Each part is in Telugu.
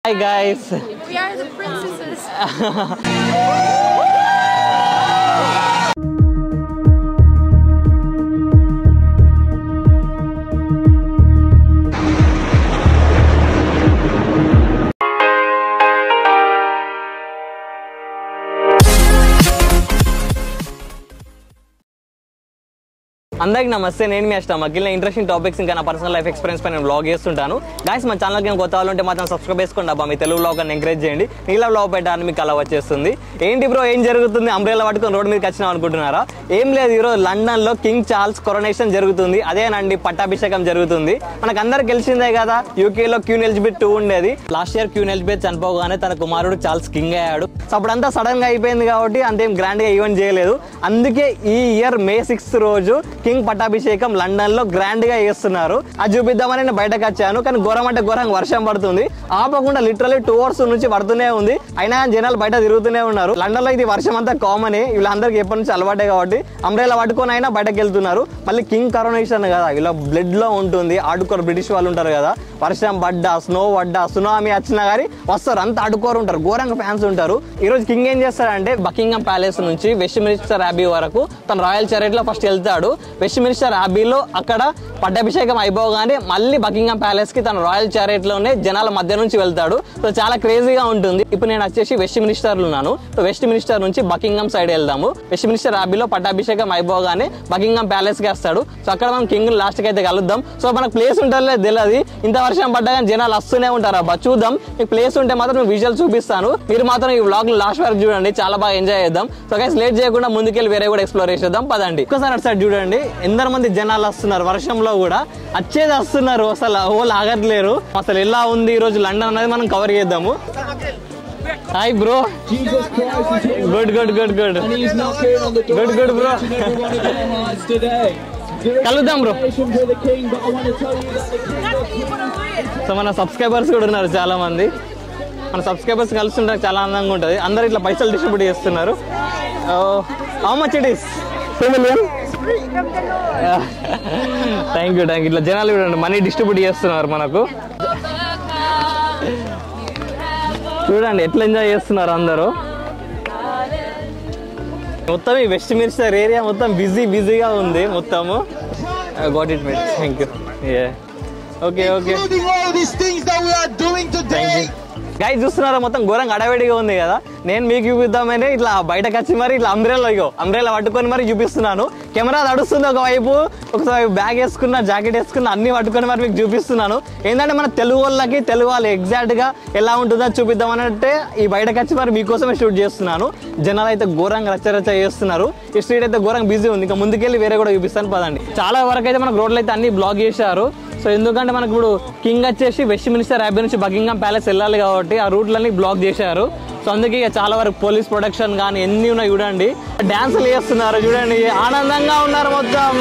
Hi guys We are the princesses. అందరికి నమస్తే నేను మీ అష్టం అఖిల్ ఇంట్రెస్టింగ్ టాపిక్స్ ఇంకా నా పర్సనల్ లైఫ్ ఎక్స్పీరియన్స్ పై నేను బ్లాగ్ చేస్తుంటాను గాయస్ మన ఛానల్కి నేను కొత్త వాళ్ళు ఉంటే మాత్రం సబ్స్క్రైబ్ చేసుకోండి అబ్బా మీ తెలుగు బ్లాగ్ అని ఎంకరేజ్ చేయండి నీళ్ళ బ్లాగ్ పెట్టడానికి మీకు అలా వచ్చేస్తుంది ఏంటి బ్రో ఏం జరుగుతుంది అంబ్రేలా పట్టుకొని రోడ్ మీదకి వచ్చినాం అనుకుంటున్నారా ఏం లేదు ఈరోజు లండన్ లో కింగ్ చార్ల్స్ కొరనేషన్ జరుగుతుంది అదేనండి పట్టాభిషేకం జరుగుతుంది మనకు అందరికి తెలిసిందే కదా యూకే లో క్యూన్ ఎలిజబెత్ టూ ఉండేది లాస్ట్ ఇయర్ క్యూన్ ఎలిజబెత్ చనిపోగానే తన కుమారుడు చార్ల్స్ కింగ్ అయ్యాడు సో అప్పుడంతా సడన్ గా అయిపోయింది కాబట్టి అంతేం గ్రాండ్ గా ఈవెంట్ చేయలేదు అందుకే ఈ ఇయర్ మే సిక్స్త్ రోజు కింగ్ పట్టాభిషేకం లండన్ లో గ్రాండ్ గా చేస్తున్నారు అది చూపిద్దామని నేను బయటకు వచ్చాను కానీ ఘోరం అంటే ఘోరంగా వర్షం పడుతుంది ఆపకుండా లిటరల్లీ టూ అవర్స్ నుంచి పడుతూనే ఉంది అయినా కానీ జనాలు బయట తిరుగుతూనే ఉన్నారు లండన్ లో ఇది వర్షం అంతా కామన్ వీళ్ళందరికీ ఎప్పటి నుంచి అలవాటే కాబట్టి అంబ్రేలా పట్టుకొని అయినా బయటకు వెళ్తున్నారు మళ్ళీ కింగ్ కరోనేషన్ కదా ఇలా బ్లడ్ లో ఉంటుంది ఆడుకోరు బ్రిటిష్ వాళ్ళు ఉంటారు కదా వర్షం పడ్డా స్నో పడ్డా సునామీ వచ్చినా కానీ వస్తారు అంత ఆడుకోరు ఉంటారు ఘోరంగా ఫ్యాన్స్ ఉంటారు ఈ రోజు కింగ్ ఏం చేస్తాడంటే బకింగం ప్యాలెస్ నుంచి వెస్ట్ మినిస్టర్ అబీ వరకు తన రాయల్ చరెట్ లో ఫస్ట్ వెళ్తాడు వెస్ట్ మినిస్టర్ అబీలో అక్కడ పట్టాభిషేకం అయిపోగానే మళ్ళీ బకింగం ప్యాలెస్ కి తన రాయల్ చారెట్ లోనే జనాల మధ్య నుంచి వెళ్తాడు సో చాలా క్రేజీగా ఉంటుంది ఇప్పుడు నేను వచ్చేసి వెస్ట్ మినిస్టర్ లో ఉన్నాను సో వెస్ట్ మినిస్టర్ నుంచి బకింగం సైడ్ వెళ్దాము వెస్ట్ మినిస్టర్ అబీలో పట్టాభిషేకం అయిపోగానే బకింగం ప్యాలెస్ కి వస్తాడు సో అక్కడ మనం కింగ్ లాస్ట్ కి అయితే కలుద్దాం సో మనకు ప్లేస్ ఉంటుందో తెలియదు ఇంత వర్షం పడ్డా కానీ జనాలు వస్తూనే ఉంటారు అబ్బా చూద్దాం మీకు ప్లేస్ ఉంటే మాత్రం నేను విజువల్ చూపిస్తాను మీరు మాత్రం ఈ వ్లాగ్ లాస్ట్ వరకు చూడండి చాలా బాగా ఎంజాయ్ చేద్దాం సో గైస్ లేట్ చేయకుండా ముందుకెళ్ళి వేరే కూడా ఎక్స్ప్లోర్ చేద్దాం పదండి ఒకసారి అటు సైడ్ చూడండి ఎందరు మంది జనాలు వస్తున్నారు వర్షంలో కూడా వచ్చేది వస్తున్నారు అసలు ఓళ్ళు ఆగట్లేరు అసలు ఎలా ఉంది ఈ రోజు లండన్ అనేది మనం కవర్ చేద్దాము hi bro Jesus Christ is here. Good good good good And he's knocking on the door Good, good, of bro. each and every one of our hearts today. There is కలుద్దాం bro celebration for the King, but I want to tell you that the King of so మన సబ్స్క్రైబర్స్ కూడా ఉన్నారు చాలా మంది మన సబ్స్క్రైబర్స్ కలుస్తుంటే చాలా ఆనందంగా ఉంటుంది అందరు ఇట్లా పైసలు డిస్ట్రిబ్యూట్ చేస్తున్నారు how much it is two million thank you thank you ఇట్లా జనాలు చూడండి మనీ డిస్ట్రిబ్యూట్ చేస్తున్నారు మనకు చూడండి ఎట్లా ఎంజాయ్ చేస్తున్నారు అందరూ మొత్తం ఈ వెస్ట్ మినిస్టర్ ఏరియా మొత్తం బిజీ బిజీగా ఉంది మొత్తము got it mate thank you okay okay including all these things that we are doing today. Guys చూస్తున్నారా మొత్తం ఘోరంగా అడవిడిగా ఉంది కదా నేను మీకు చూపిద్దామని ఇట్లా బయటకు వచ్చి మరి ఇట్లా అంబ్రేలా ఇగో అంబ్రేలా పట్టుకొని మరి చూపిస్తున్నాను కెమెరా నడుస్తుంది ఒకవైపు ఒకసారి బ్యాగ్ వేసుకున్న జాకెట్ వేసుకున్న అన్ని పట్టుకొని మరి మీకు చూపిస్తున్నాను ఏంటంటే మన తెలుగు వాళ్ళకి తెలుగు వాళ్ళు ఎగ్జాక్ట్ గా ఎలా ఉంటుందో చూపిద్దాం అంటే ఈ బయటకు వచ్చి మరి మీకోసమే షూట్ చేస్తున్నాను జనాలు అయితే ఘోరంగా రచ్చ రచ్చ చేస్తున్నారు ఈ స్ట్రీట్ అయితే ఘోరంగా బిజీ ఉంది ఇంకా ముందుకెళ్ళి వేరే కూడా చూపిస్తాను పదండి చాలా వరకు అయితే మనకు రోడ్లు అయితే అన్ని బ్లాక్ చేశారు సో ఎందుకంటే మనకు ఇప్పుడు కింగ్ వచ్చేసి వెస్ట్ మినిస్టర్ అబ్బే నుంచి బకింగం ప్యాలెస్ వెళ్ళాలి కాబట్టి ఆ రూట్లన్నీ బ్లాక్ చేశారు సో అందుకే ఇక చాలా వరకు పోలీస్ ప్రొటెక్షన్ కానీ ఎన్ని ఉన్నాయి చూడండి డాన్సులు చేస్తున్నారు చూడండి ఆనందంగా ఉన్నారు మొత్తం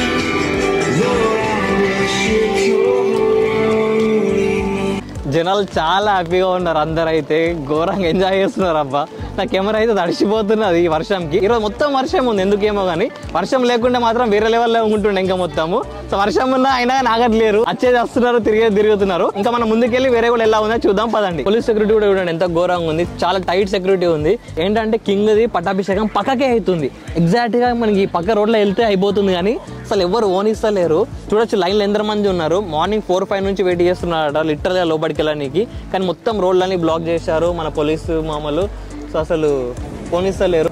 జనాలు చాలా హ్యాపీగా ఉన్నారు అందరు అయితే ఘోరంగా ఎంజాయ్ చేస్తున్నారు అబ్బా నా కెమెరా అయితే తడిసిపోతున్నది ఈ వర్షంకి ఈరోజు మొత్తం వర్షం ఉంది ఎందుకేమో కానీ వర్షం లేకుంటే మాత్రం వేరే లెవెల్లో ఉంటుండే ఇంకా మొత్తము సో వర్షం ఉన్నా అయినా నాగట్లేరు వచ్చేది వస్తున్నారు తిరిగేది తిరుగుతున్నారు ఇంకా మనం ముందుకెళ్ళి వేరే కూడా ఎలా ఉందో చూద్దాం పదండి పోలీస్ సెక్యూరిటీ కూడా చూడండి ఎంత ఘోరంగా ఉంది చాలా టైట్ సెక్యూరిటీ ఉంది ఏంటంటే కింగ్ది పట్టాభిషేకం పక్కకే అవుతుంది ఎగ్జాక్ట్ గా మనకి ఈ పక్క రోడ్లో వెళ్తే అయిపోతుంది కానీ అసలు ఎవరు ఓనిస్తలేరు చూడొచ్చు లైన్లో ఎందరు మంది ఉన్నారు మార్నింగ్ ఫోర్ ఫైవ్ నుంచి వెయిట్ చేస్తున్నారట లిటరల్ గా లోపలికి వెళ్ళడానికి కానీ మొత్తం రోడ్లన్నీ బ్లాక్ చేశారు మన పోలీసు మామూలు సో అసలు పోనిస్తలేరు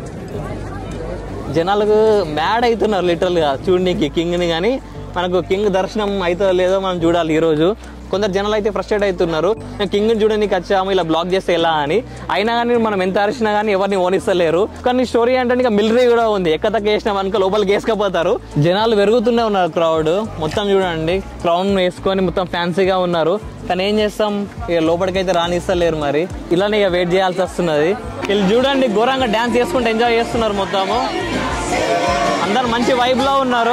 జనాలకు మ్యాడ్ అవుతున్నారు లిటరల్ గా చూడడానికి కింగ్ని కానీ మనకు కింగ్ దర్శనం అవుతుందో లేదో మనం చూడాలి ఈ రోజు కొందరు జనాలు అయితే ఫ్రస్ట్రేట్ అవుతున్నారు మేము కింగ్ చూడడానికి వచ్చాము ఇలా బ్లాక్ చేస్తే ఎలా అని అయినా కానీ మనం ఎంత అరిచినా కానీ ఎవరిని ఓనిస్తలేరు కానీ స్టోరీ ఏంటంటే ఇంకా మిలిటరీ కూడా ఉంది ఎక్క తక్క వేసినాం అనుకో లోపలికి వేసుకపోతారు జనాలు పెరుగుతూనే ఉన్నారు క్రౌడ్ మొత్తం చూడండి క్రౌన్ వేసుకొని మొత్తం ఫ్యాన్సీగా ఉన్నారు కానీ ఏం చేస్తాం ఇక లోపలికైతే రానిస్తలేరు మరి ఇలానే ఇక వెయిట్ చేయాల్సి వస్తున్నది వీళ్ళు చూడండి ఘోరంగా డ్యాన్స్ చేసుకుంటూ ఎంజాయ్ చేస్తున్నారు మొత్తము అందరు మంచి వైబ్ లో ఉన్నారు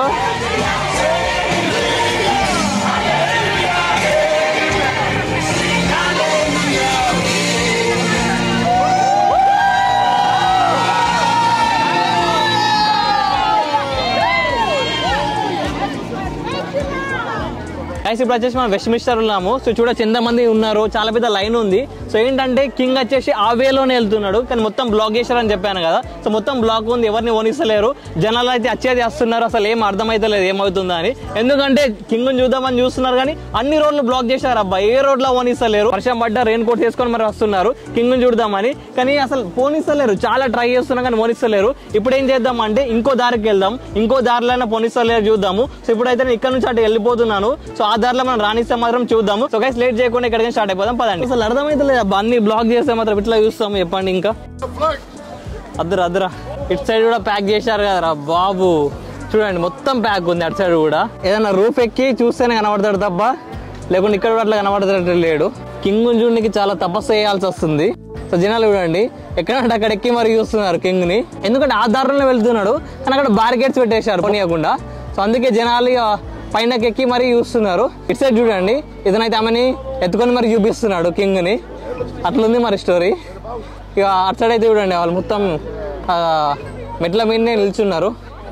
గైస్ ఇప్పుడు వచ్చేసి మనం వెస్ట్ మినిస్టర్ ఉన్నాము సో చూడొచ్చు ఎంత మంది ఉన్నారు చాలా పెద్ద లైన్ ఉంది సో ఏంటంటే కింగ్ వచ్చేసి ఆ వేలోనే వెళ్తున్నాడు కానీ మొత్తం బ్లాక్ చేశారని చెప్పాను కదా సో మొత్తం బ్లాక్ ఉంది ఎవరిని ఓనిస్తలేరు జనాలు అయితే వచ్చేది వస్తున్నారు అసలు ఏం అర్థమైతలేదు ఏమవుతుందా అని ఎందుకంటే కింగ్ చూద్దామని చూస్తున్నారు కానీ అన్ని రోడ్లు బ్లాక్ చేశారు అబ్బా ఏ రోడ్లో ఓనిస్తలేరు వర్షం పడ్డ రెయిన్ కోట్ చేసుకొని మరి వస్తున్నారు కింగ్ చూద్దామని కానీ అసలు పోనిస్తలేరు చాలా ట్రై చేస్తున్నా కానీ పోనిస్తలేరు ఇప్పుడు ఏం చేద్దాం అంటే ఇంకో దారికి వెళ్దాం ఇంకో దారిలో పోనిస్తలేరు చూద్దాము సో ఇప్పుడైతే నేను ఇక్కడ నుంచి అటు వెళ్ళిపోతున్నాను సో ఆ దారిలో మనం రాణిస్తే మాత్రం చూద్దాము సో గైస్ లేట్ చేయకుండా ఇక్కడికి స్టార్ట్ అయిపోదాం పదండి అసలు అర్థమైతలేదు అబ్బా అన్ని బ్లాక్ చేస్తే మాత్రం ఇట్లా చూస్తాము చెప్పండి ఇంకా అద్దరు అద్దరా ఇటు సైడ్ కూడా ప్యాక్ చేశారు కదరా బాబు చూడండి మొత్తం ప్యాక్ ఉంది అటు సైడ్ కూడా ఏదైనా రూఫ్ ఎక్కి చూస్తేనే కనబడతాడు తప్ప లేకుంటే ఇక్కడ కూడా అట్లా కనబడతాడు లేడు కింగ్ చూడడానికి చాలా తపస్సు చేయాల్సి వస్తుంది సో జనాలు చూడండి ఎక్కడంటే అక్కడ ఎక్కి మరి చూస్తున్నారు కింగ్ ని ఎందుకంటే ఆ దారిలో వెళ్తున్నాడు కానీ అక్కడ బారికేడ్స్ పెట్టేశారు కొనియకుండా సో అందుకే జనాలు ఇక పైనకి ఎక్కి మరీ చూస్తున్నారు ఇటు సైడ్ చూడండి ఇతనైతే ఆమెని ఎత్తుకొని మరి చూపిస్తున్నాడు కింగ్ ని అట్లుంది మరి స్టోరీ ఇక అటు సైడ్ అయితే చూడండి వాళ్ళు మొత్తం ఆ, మెట్ల మీదనే నిల్చున్నారు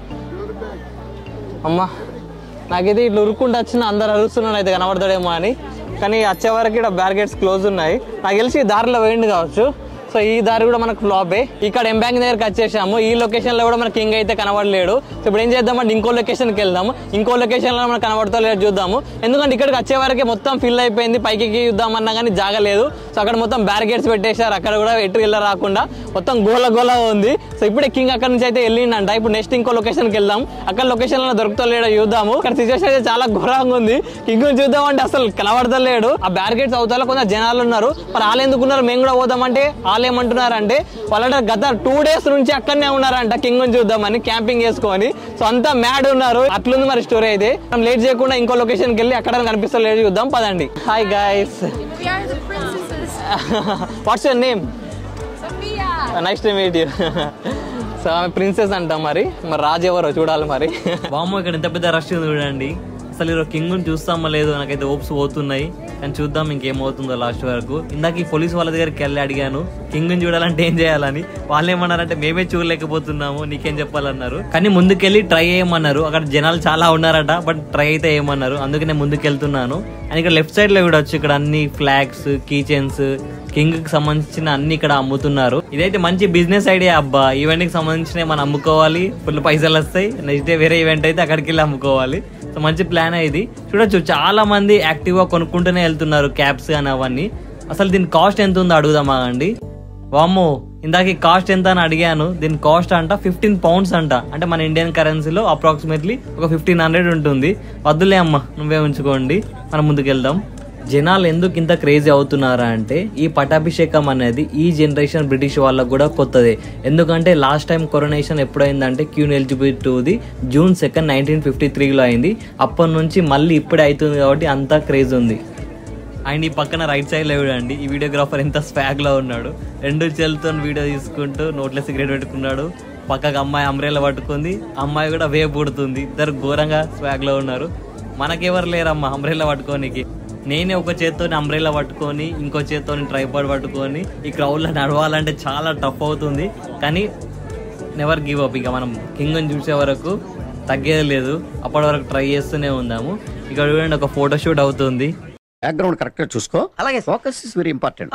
అమ్మా నాకైతే ఇట్లా ఉరుక్కుంటూ వచ్చిన అందరు అరుస్తున్నాడు అయితే కనబడతాడేమో అని కానీ వచ్చే వరకు ఇక్కడ బ్యారికేడ్స్ క్లోజ్ ఉన్నాయి నాకు తెలిసి ఈ దారిలో వేయండి కావచ్చు సో ఈ దారి కూడా మనకు ఫ్లాపే ఇక్కడ ఎం బ్యాంక్ దగ్గరికి వచ్చేసాము ఈ లొకేషన్ లో కూడా మనకి కింగ్ అయితే కనబడలేడు సో ఇప్పుడు ఏం చేద్దామంటే ఇంకో లొకేషన్ కి వెళ్దాము ఇంకో లొకేషన్ లో మనకు కనబడతా లేదు చూద్దాము ఎందుకంటే ఇక్కడికి వచ్చే వరకే మొత్తం ఫిల్ అయిపోయింది పైకి ఎక్కి చూద్దామన్నా కానీ జాగలేదు సో అక్కడ మొత్తం బ్యారికేడ్స్ పెట్టేశారు అక్కడ కూడా ఎటు వెళ్ళ రాకుండా మొత్తం గోల గోల ఉంది సో ఇప్పుడే కింగ్ అక్కడ నుంచి అయితే వెళ్ళిండంట ఇప్పుడు నెక్స్ట్ ఇంకో లొకేషన్ కి వెళ్దాం అక్కడ లొకేషన్ లో దొరుకుతలేడో చూద్దాము ఇక్కడ సిచ్యువేషన్ అయితే చాలా ఘోరంగా ఉంది కింగ్ చూద్దాం అంటే అసలు కనబడతలేడు ఆ బ్యారికేడ్స్ అవతల కొంత జనాలు ఉన్నారు మరి వాళ్ళు ఎందుకు ఉన్నారు మేము కూడా పోదామంటే వాళ్ళు ఏమంటున్నారంటే వాళ్ళ గత టూ డేస్ నుంచి అక్కడనే ఉన్నారంట కింగ్ చూద్దామని క్యాంపింగ్ చేసుకొని సో అంతా మ్యాడ్ ఉన్నారు అట్లుంది మరి స్టోరీ అయితే మనం లేట్ చేయకుండా ఇంకో లొకేషన్ కి వెళ్ళి అక్కడ కనిపిస్తలేదు చూద్దాం పదండి hi guys We are the princesses. What's your name Sophia. Nice to meet you so ఆమె ప్రిన్సెస్ అంట మరి మరి రాజు ఎవరో చూడాలి మరి బామ్మ ఇక్కడ ఎంత పెద్ద రష్ ఉంది చూడండి అసలు ఈరోజు కింగ్ చూస్తామో లేదో నాకైతే ఓప్స్ పోతున్నాయి కానీ చూద్దాం ఇంకేమవుతుందో లాస్ట్ వరకు ఇందాక ఈ పోలీస్ వాళ్ళ దగ్గరికి వెళ్ళి అడిగాను కింగ్ చూడాలంటే ఏం చేయాలని వాళ్ళు ఏమన్నారంటే మేమే చూడలేకపోతున్నాము నీకేం చెప్పాలన్నారు కానీ ముందుకెళ్ళి ట్రై చేయమన్నారు అక్కడ జనాలు చాలా ఉన్నారట బట్ ట్రై అయితే ఏమన్నారు అందుకే నేను ముందుకెళ్తున్నాను అండ్ ఇక్కడ లెఫ్ట్ సైడ్ లో చూడొచ్చు ఇక్కడ అన్ని ఫ్లాగ్స్ కీచెన్స్ కింగ్ కి సంబంధించిన అన్ని ఇక్కడ అమ్ముతున్నారు ఇదైతే మంచి బిజినెస్ ఐడియా అబ్బా ఈవెంట్ కి సంబంధించిన మనం అమ్ముకోవాలి ఫుల్ పైసలు వస్తాయి నెక్స్ట్ డే వేరే ఈవెంట్ అయితే అక్కడికి వెళ్ళి అమ్ముకోవాలి సో మంచి ప్లాన్ ఇది చూడొచ్చు చాలా మంది యాక్టివ్ గా కొనుక్కుంటూనే వెళ్తున్నారు క్యాప్స్ అని అవన్నీ అసలు దీని కాస్ట్ ఎంత ఉందో అడుగుదామా అండి వామ్మో ఇందాక ఈ కాస్ట్ ఎంత అని అడిగాను దీని కాస్ట్ అంట ఫిఫ్టీన్ పౌండ్స్ అంట అంటే మన ఇండియన్ కరెన్సీలో అప్రాక్సిమేట్లీ ఒక ఫిఫ్టీన్ హండ్రెడ్ ఉంటుంది వద్దులే అమ్మ నువ్వే ఉంచుకోండి మనం ముందుకెళ్దాం జనాలు ఎందుకు ఇంత క్రేజీ అవుతున్నారా అంటే ఈ పటాభిషేకం అనేది ఈ జనరేషన్ బ్రిటిష్ వాళ్ళకు కూడా కొత్తదే ఎందుకంటే లాస్ట్ టైం కొరనేషన్ ఎప్పుడైందంటే క్యూన్ ఎలిజిబిలిటీది జూన్ సెకండ్ నైన్టీన్ ఫిఫ్టీ త్రీలో అయింది అప్పటి నుంచి మళ్ళీ ఇప్పుడే అవుతుంది కాబట్టి అంతా క్రేజ్ ఉంది అండ్ ఈ పక్కన రైట్ సైడ్ లో చూడండి ఈ వీడియోగ్రాఫర్ ఎంత స్వాగ్ లో ఉన్నాడు రెండు చేతులతో వీడియో తీసుకుంటూ నోట్లో సిగరెట్ పెట్టుకున్నాడు పక్కకు అమ్మాయి అంబ్రేలా పట్టుకుంది అమ్మాయి కూడా వే పుడుతుంది ఇద్దరు ఘోరంగా స్వాగ్ లో ఉన్నారు మనకెవరు లేరమ్మా అంబ్రేలా పట్టుకోనికి నేనే ఒక చేత్తో అంబ్రేలా పట్టుకొని ఇంకో చేత్తో ట్రైపాడ్ పట్టుకొని ఈ క్రౌడ్ లో నడవాలంటే చాలా టఫ్ అవుతుంది కానీ నెవర్ గివ్ అప్ ఇక మనం కింగ్ చూసే వరకు తగ్గేది లేదు అప్పటి వరకు ట్రై చేస్తూనే ఉందాము ఇక్కడ చూడండి ఒక ఫోటో షూట్ అవుతుంది బ్యాక్గ్రౌండ్ కరెక్ట్ గా చూసుకో అలాగే ఫోకస్ ఇస్ వెరీ ఇంపార్టెంట్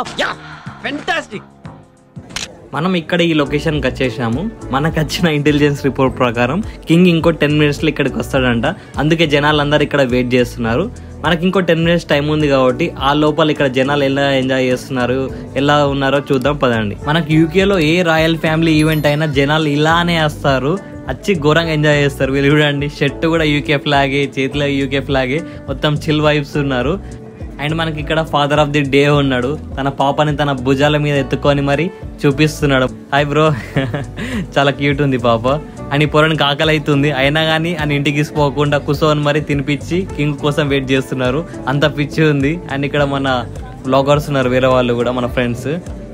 మనం ఇక్కడ ఈ లొకేషన్కి వచ్చేసాము మనకు వచ్చిన ఇంటెలిజెన్స్ రిపోర్ట్ ప్రకారం కింగ్ ఇంకో టెన్ మినిట్స్లో ఇక్కడికి వస్తాడంట అందుకే జనాలందరూ ఇక్కడ వెయిట్ చేస్తున్నారు మనకి ఇంకో టెన్ మినిట్స్ టైం ఉంది కాబట్టి ఆ లోపల ఇక్కడ జనాలు ఎలా ఎంజాయ్ చేస్తున్నారు ఎలా ఉన్నారో చూద్దాం పదండి మనకి యూకేలో ఏ రాయల్ ఫ్యామిలీ ఈవెంట్ అయినా జనాలు ఇలానే వస్తారు వచ్చి ఘోరంగా ఎంజాయ్ చేస్తారు వీళ్ళు చూడండి షర్ట్ కూడా యూకే ఫ్లాగే చేతిలో యూకే ఫ్లాగే మొత్తం చిల్ వైబ్స్ ఉన్నారు అండ్ మనకి ఇక్కడ ఫాదర్ ఆఫ్ ది డే ఉన్నాడు తన పాపని తన భుజాల మీద ఎత్తుకొని మరి చూపిస్తున్నాడు హాయ్ బ్రో చాలా క్యూట్ ఉంది పాప అని పొరనికి ఆకలి అవుతుంది అయినా కానీ అని ఇంటికి తీసుకోకుండా కూర్చొని మరి తినిపించి కింగ్ కోసం వెయిట్ చేస్తున్నారు అంత పిచ్చి ఉంది అండ్ ఇక్కడ మన బ్లాగర్స్ ఉన్నారు వేరే వాళ్ళు కూడా మన friends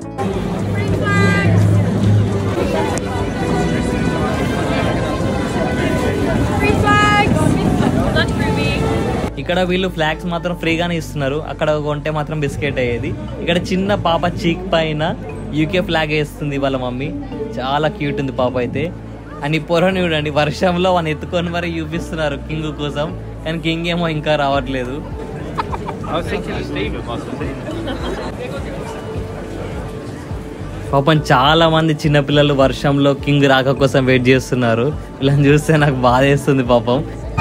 Free flags. That's for me. ఇక్కడ వీళ్ళు ఫ్లాగ్స్ మాత్రం ఫ్రీగానే ఇస్తున్నారు అక్కడ కొంటే మాత్రం బిస్కెట్ అయ్యేది ఇక్కడ చిన్న పాప చీక్ పైన యూకే ఫ్లాగ్ వేస్తుంది వాళ్ళ మమ్మీ చాలా క్యూట్ ఉంది పాప అయితే అని పొరని చూడండి వర్షంలో వాళ్ళని ఎత్తుకొని మరి చూపిస్తున్నారు కింగ్ కోసం కానీ కింగ్ ఏమో ఇంకా రావట్లేదు పాపం చాలా మంది చిన్నపిల్లలు వర్షంలో కింగ్ రాక కోసం వెయిట్ చేస్తున్నారు వీళ్ళని చూస్తే నాకు బాధ వేస్తుంది పాపం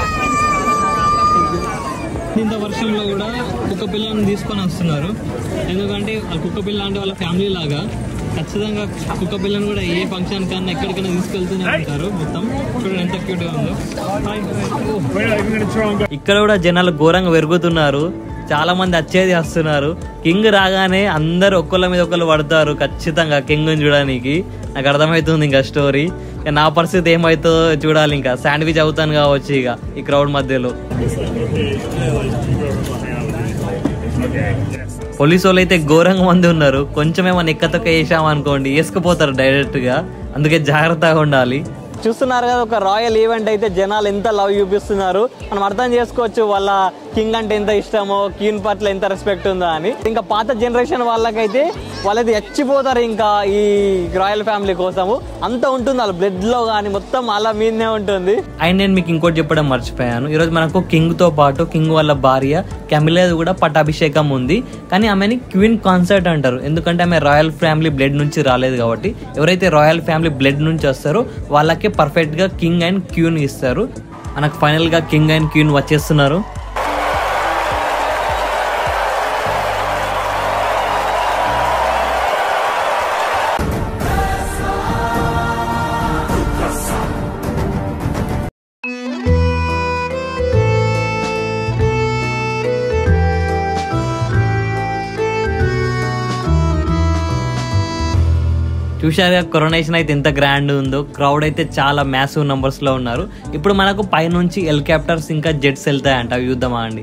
ఇంత వర్షంలో కూడా కుక్క పిల్లని తీసుకొని వస్తున్నారు ఎందుకంటే ఆ కుక్క పిల్ల అంటే వాళ్ళ ఫ్యామిలీ లాగా ఖచ్చితంగా కుక్క పిల్లని కూడా ఏ ఫంక్షన్ కన్నా ఎక్కడికైనా తీసుకెళ్తూనే ఉంటారు మొత్తం చూడండి ఎంత క్యూట్ గా ఉందో ఇక్కడ కూడా జనాలు ఘోరంగా పెరుగుతున్నారు చాలా మంది వచ్చేది వస్తున్నారు కింగ్ రాగానే అందరు ఒక్కళ్ళ మీద ఒకళ్ళు పడతారు ఖచ్చితంగా కింగ్ చూడడానికి నాకు అర్థమవుతుంది ఇంకా స్టోరీ ఇక నా పరిస్థితి ఏమవుతుందో చూడాలి ఇంకా శాండ్విచ్ అవుతాను కావచ్చు ఇక ఈ క్రౌడ్ మధ్యలో పోలీసు వాళ్ళు అయితే ఘోరంగా మంది ఉన్నారు కొంచెం ఏమైనా ఎక్కతొక్క వేసాం అనుకోండి వేసుకుపోతారు డైరెక్ట్ గా అందుకే జాగ్రత్తగా ఉండాలి చూస్తున్నారు కదా ఒక రాయల్ ఈవెంట్ అయితే జనాలు ఎంత లవ్ చూపిస్తున్నారు మనం అర్థం చేసుకోవచ్చు వాళ్ళ కింగ్ అంటే ఎంత ఇష్టమో క్వీన్ పట్ల ఎంత రెస్పెక్ట్ ఉందో అని ఇంకా పాత జనరేషన్ వాళ్ళకైతే వాళ్ళది ఎచ్చిపోతారు ఇంకా ఈ రాయల్ ఫ్యామిలీ కోసము అంత ఉంటుంది వాళ్ళ బ్లడ్ లో కానీ మొత్తం అలా మీదనే ఉంటుంది అండ్ నేను మీకు ఇంకోటి చెప్పడం మర్చిపోయాను ఈరోజు మనకు కింగ్ తో పాటు కింగ్ వాళ్ళ భార్య కెమిలేది కూడా పట్టాభిషేకం ఉంది కానీ ఆమెని క్వీన్ కాన్సర్ట్ అంటారు ఎందుకంటే ఆమె రాయల్ ఫ్యామిలీ బ్లడ్ నుంచి రాలేదు కాబట్టి ఎవరైతే రాయల్ ఫ్యామిలీ బ్లడ్ నుంచి వస్తారో వాళ్ళకే పర్ఫెక్ట్ గా కింగ్ అండ్ క్యూన్ ఇస్తారు మనకు ఫైనల్ గా కింగ్ అండ్ క్యూన్ వచ్చేస్తున్నారు చూశారుగా కొరోనేషన్ అయితే ఎంత గ్రాండ్ ఉందో క్రౌడ్ అయితే చాలా మ్యాసివ్ నంబర్స్ లో ఉన్నారు ఇప్పుడు మనకు పైనుంచి హెలికాప్టర్స్ ఇంకా జెట్స్ వెళ్తాయంట అవి చూద్దామా అండి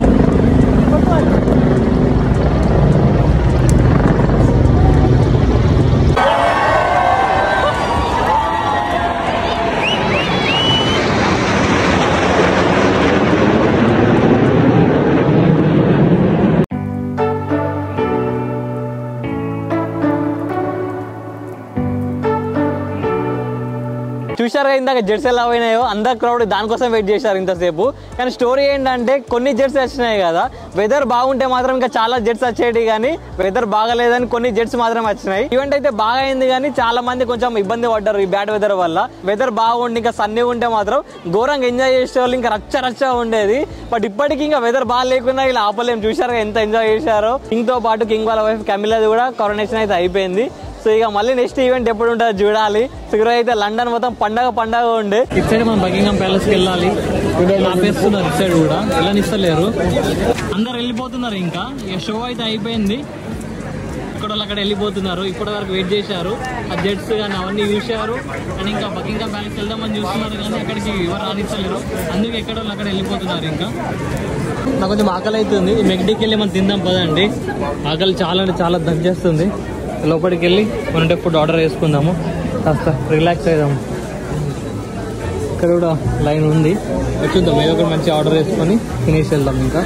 చూశారు కదా ఇందాక జెట్స్ ఎలా పోయినాయో అందరు క్రౌడ్ దానికోసం వెయిట్ చేశారు ఇంతసేపు కానీ స్టోరీ ఏంటంటే కొన్ని జెట్స్ వచ్చినాయి కదా వెదర్ బాగుంటే మాత్రం ఇంకా చాలా జెట్స్ వచ్చేటి కానీ వెదర్ బాగాలేదని కొన్ని జెట్స్ మాత్రం వచ్చినాయి ఈవెంట్ అయితే బాగా అయింది కానీ చాలా మంది కొంచెం ఇబ్బంది పడ్డారు ఈ బ్యాడ్ వెదర్ వల్ల వెదర్ బాగుండి ఇంకా సన్నీ ఉంటే మాత్రం ఘోరంగా ఎంజాయ్ చేసే వాళ్ళు ఇంకా రచ్చ రచ్చ ఉండేది బట్ ఇప్పటికీ ఇంకా వెదర్ బాగా లేకుండా ఇలా ఆపలేం చూశారు ఎంత ఎంజాయ్ చేశారో కింగ్ తో పాటు కింగ్ వాళ్ళ వైఫ్ కమిలాది కూడా కరోనేషన్ అయితే అయిపోయింది సో ఇక మళ్ళీ నెక్స్ట్ ఈవెంట్ ఎప్పుడు ఉంటుందో చూడాలి సో ఈరోజు అయితే లండన్ మొత్తం పండగ పండగ ఉండే ఇటు సైడ్ మనం బకింగం ప్యాలెస్ కి వెళ్ళాలి ఆపేస్తున్నారు ఇటు సైడ్ కూడా వెళ్ళనిస్తలేరు అందరు వెళ్ళిపోతున్నారు ఇంకా ఇక షో అయితే అయిపోయింది ఇక్కడ వాళ్ళు అక్కడ వెళ్ళిపోతున్నారు ఇప్పటి వరకు వెయిట్ చేశారు ఆ జెట్స్ కానీ అవన్నీ చూశారు అండ్ ఇంకా బకింగం ప్యాలెస్ వెళ్దామని చూస్తున్నారు కానీ అక్కడికి ఎవరు రానిస్తలేరు అందుకే ఎక్కడ వాళ్ళు అక్కడ వెళ్ళిపోతున్నారు ఇంకా నాకు కొంచెం ఆకలి అవుతుంది మెగ్డీకి వెళ్ళి మనం తిందాం పదండి ఆకలి చాలా అంటే చాలా దంచేస్తుంది లోపలికి వెళ్ళి మనం ఫుడ్ ఆర్డర్ చేసుకుందాము కాస్త రిలాక్స్ అవుదాము ఇక్కడ కూడా లైన్ ఉంది చూద్దాం ఏదో ఒకటి మంచి ఆర్డర్ చేసుకొని తినేసి వెళ్దాం ఇంకా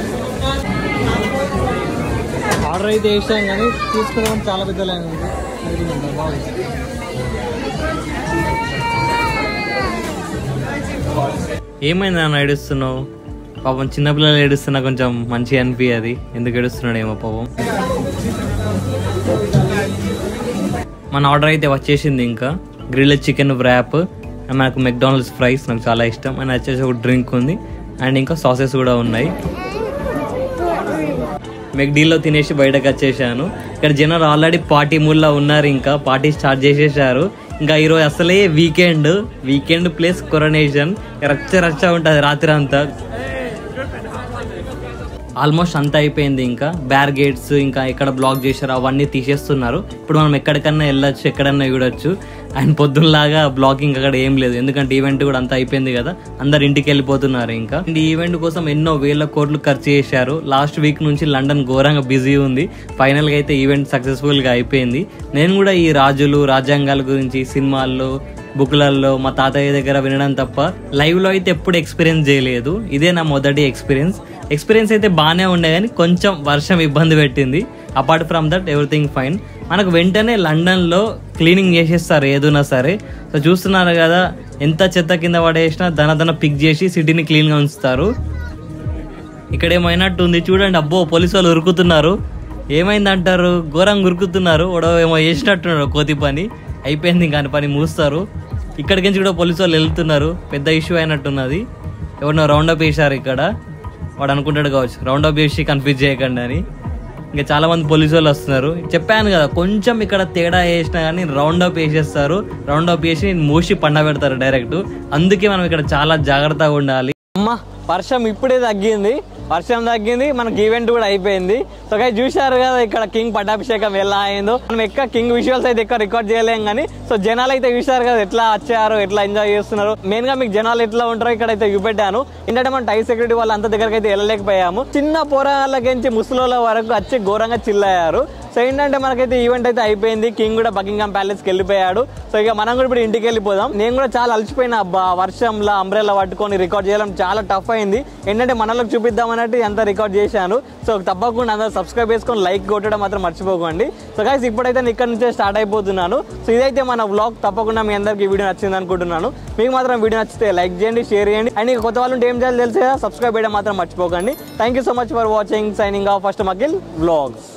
ఆర్డర్ అయితే వేసాం కానీ తీసుకున్నాం చాలా పెద్ద లైన్ ఉంది అది తిందాం, బాగుంది. ఏమైంది నాన్న ఏడుస్తున్నావు పాపం చిన్నపిల్లలు ఏడుస్తున్నా కొంచెం మంచిగా అనిపించదు ఎందుకు ఏడుస్తున్నాడేమో పాపం మన ఆర్డర్ అయితే వచ్చేసింది ఇంకా గ్రిల్ చికెన్ వ్రాప్ అండ్ మనకు మెక్డానల్డ్స్ ఫ్రైస్ నాకు చాలా ఇష్టం అండ్ వచ్చేసి ఒక డ్రింక్ ఉంది అండ్ ఇంకా సాసెస్ కూడా ఉన్నాయి మెక్డీలో తినేసి బయటకు వచ్చేసాను ఇక్కడ జనాలు ఆల్రెడీ పార్టీ మూడ్లో ఉన్నారు ఇంకా పార్టీ స్టార్ట్ చేసేసారు ఇంకా ఈరోజు అసలే వీకెండ్ వీకెండ్ ప్లేస్ కొరనేషన్ రచ్చ రచ్చ ఉంటుంది రాత్రి అంతా ఆల్మోస్ట్ అంతా అయిపోయింది ఇంకా బ్యారిగేట్స్ ఇంకా ఎక్కడ బ్లాక్ చేశారు అవన్నీ తీసేస్తున్నారు ఇప్పుడు మనం ఎక్కడికన్నా వెళ్ళొచ్చు ఎక్కడన్నా చూడొచ్చు అండ్ పొద్దున్నలాగా బ్లాకింగ్ అక్కడ ఏం లేదు ఎందుకంటే ఈవెంట్ కూడా అంతా అయిపోయింది కదా అందరు ఇంటికి వెళ్ళిపోతున్నారు ఇంకా అండ్ ఈ ఈవెంట్ కోసం ఎన్నో వేల కోట్లు ఖర్చు చేశారు లాస్ట్ వీక్ నుంచి లండన్ ఘోరంగా బిజీ ఉంది ఫైనల్ గా అయితే ఈవెంట్ సక్సెస్ఫుల్ గా అయిపోయింది నేను కూడా ఈ రాజులు రాజ్యాంగాల గురించి సినిమాల్లో బుక్లలో మా తాతయ్య దగ్గర వినడం తప్ప లైవ్ లో అయితే ఎప్పుడు ఎక్స్పీరియన్స్ చేయలేదు ఇదే నా మొదటి ఎక్స్పీరియన్స్ ఎక్స్పీరియన్స్ అయితే బాగానే ఉండే కానీ కొంచెం వర్షం ఇబ్బంది పెట్టింది apart from that everything fine మనకు వెంటనే లండన్లో క్లీనింగ్ చేసేస్తారు ఏదైనా సరే సో చూస్తున్నారు కదా ఎంత చెత్త కింద పడేసినా దన దన పిక్ చేసి సిటీని క్లీన్గా ఉంచుతారు ఇక్కడ ఏమైనట్టు ఉంది చూడండి అబ్బో పోలీసు వాళ్ళు ఉరుకుతున్నారు ఏమైంది అంటారు ఘోరంగా ఉరుకుతున్నారు వాడు ఏమో చేసినట్టున్నాడు కోతి పని అయిపోయింది కాని పని మూస్తారు ఇక్కడికి నుంచి కూడా పోలీసు వాళ్ళు వెళ్తున్నారు పెద్ద ఇష్యూ అయినట్టున్నది ఎవరినో రౌండ్ అప్ వేశారు ఇక్కడ వాడు అనుకుంటాడు కావచ్చు రౌండ్ అప్ చేసి కన్ఫ్యూజ్ చేయకండి అని ఇంకా చాలా మంది పోలీసు వాళ్ళు వస్తున్నారు చెప్పాను కదా కొంచెం ఇక్కడ తేడా వేసినా కానీ రౌండ్ అప్ వేసేస్తారు రౌండ్ అప్ వేసి మూసి పండ పెడతారు డైరెక్ట్ అందుకే మనం ఇక్కడ చాలా జాగ్రత్తగా ఉండాలి అమ్మ వర్షం ఇప్పుడే తగ్గింది వర్షం తగ్గింది మనకి ఈవెంట్ కూడా అయిపోయింది సో కానీ చూశారు కదా ఇక్కడ కింగ్ పట్టాభిషేకం ఎలా అయిందో మనం ఎక్క కింగ్ విజువల్స్ అయితే ఎక్కువ రికార్డ్ చేయలేం కానీ సో జనాలు అయితే చూశారు కదా ఎట్లా వచ్చారు ఎట్లా ఎంజాయ్ చేస్తున్నారు మెయిన్ గా మీకు జనాలు ఎట్లా ఉంటారో ఇక్కడ అయితే చూపెట్టాను ఏంటంటే మన టై సెక్యూరిటీ వాళ్ళు అంత దగ్గరికి అయితే వెళ్ళలేకపోయాము చిన్న పోరాళ్ళకించి ముసలోళ్ళ వరకు వచ్చి ఘోరంగా చిల్లయ్యారు సో ఏంటంటే మనకైతే ఈవెంట్ అయితే అయిపోయింది కింగ్ కూడా బకింగ్హామ్ ప్యాలెస్ కి వెళ్ళిపోయాడు సో ఇక మనం కూడా ఇప్పుడు ఇంటికి వెళ్ళిపోదాం నేను కూడా చాలా అలసిపోయినా అబ్బా వర్షంలో అంబ్రెల్లా పట్టుకొని రికార్డ్ చేయడం చాలా టఫ్ అయింది ఏంటంటే మనలోకి చూపిద్దాం అన్నట్టు ఎంత రికార్డ్ చేశాను సో తప్పకుండా అందరూ సబ్స్క్రైబ్ చేసుకొని లైక్ కొట్టడం మాత్రం మర్చిపోకండి సో గైస్ ఇప్పుడైతే నేను ఇక్కడ నుంచే స్టార్ట్ అయిపోతున్నాను సో ఇదైతే మన వ్లాగ్ తప్పకుండా మీ అందరికి ఈ వీడియో నచ్చింది అనుకుంటున్నాను మీకు మాత్రం వీడియో నచ్చితే లైక్ చేయండి షేర్ చేయండి అండ్ ఇక కొత్త వాళ్ళు ఉంటే ఏం చేయాలి తెలిసే సబ్స్క్రైబ్ చేయడం మాత్రం మర్చిపోకండి thank you so much for watching signing off first మకిల్ వ్లాగ్స్